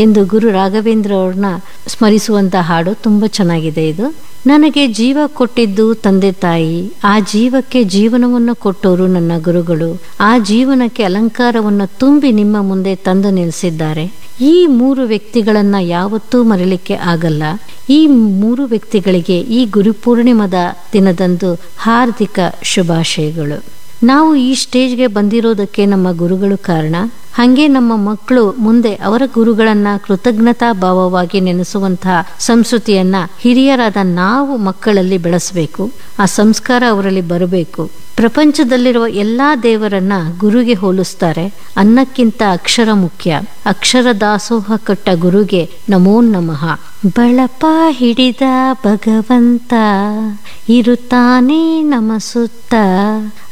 ಎಂದು ಗುರು ರಾಘವೇಂದ್ರ ಅವ್ರನ್ನ ಸ್ಮರಿಸುವಂತ ಹಾಡು ತುಂಬ ಚೆನ್ನಾಗಿದೆ ಇದು ನನಗೆ ಜೀವ ಕೊಟ್ಟಿದ್ದು ತಂದೆ ತಾಯಿ ಆ ಜೀವಕ್ಕೆ ಜೀವನವನ್ನು ಕೊಟ್ಟವರು ನನ್ನ ಗುರುಗಳು ಆ ಜೀವನಕ್ಕೆ ಅಲಂಕಾರವನ್ನು ತುಂಬಿ ನಿಮ್ಮ ಮುಂದೆ ತಂದು ನಿಲ್ಲಿಸಿದ್ದಾರೆ ಈ ಮೂರು ವ್ಯಕ್ತಿಗಳನ್ನ ಯಾವತ್ತೂ ಮರಲಿಕ್ಕೆ ಆಗಲ್ಲ ಈ ಮೂರು ವ್ಯಕ್ತಿಗಳಿಗೆ ಈ ಗುರುಪೂರ್ಣಿಮದ ದಿನದಂದು ಹಾರ್ದಿಕ ಶುಭಾಶಯಗಳು ನಾವು ಈ ಸ್ಟೇಜ್ಗೆ ಬಂದಿರೋದಕ್ಕೆ ನಮ್ಮ ಗುರುಗಳು ಕಾರಣ ಹಾಗೆ ನಮ್ಮ ಮಕ್ಕಳು ಮುಂದೆ ಅವರ ಗುರುಗಳನ್ನ ಕೃತಜ್ಞತಾ ಭಾವವಾಗಿ ನೆನೆಸುವಂತಹ ಸಂಸ್ಕೃತಿಯನ್ನ ಹಿರಿಯರಾದ ನಾವು ಮಕ್ಕಳಲ್ಲಿ ಬೆಳೆಸಬೇಕು ಆ ಸಂಸ್ಕಾರ ಅವರಲ್ಲಿ ಬರಬೇಕು ಪ್ರಪಂಚದಲ್ಲಿರುವ ಎಲ್ಲಾ ದೇವರನ್ನ ಗುರುಗೆ ಹೋಲಿಸ್ತಾರೆ ಅನ್ನಕ್ಕಿಂತ ಅಕ್ಷರ ಮುಖ್ಯ ಅಕ್ಷರ ದಾಸೋಹ ಕಟ್ಟ ಗುರುಗೆ ನಮೋ ನಮಃ ಬಳಪ ಹಿಡಿದ ಭಗವಂತ ಇರುತ್ತಾನೆ ನಮ ಸುತ್ತ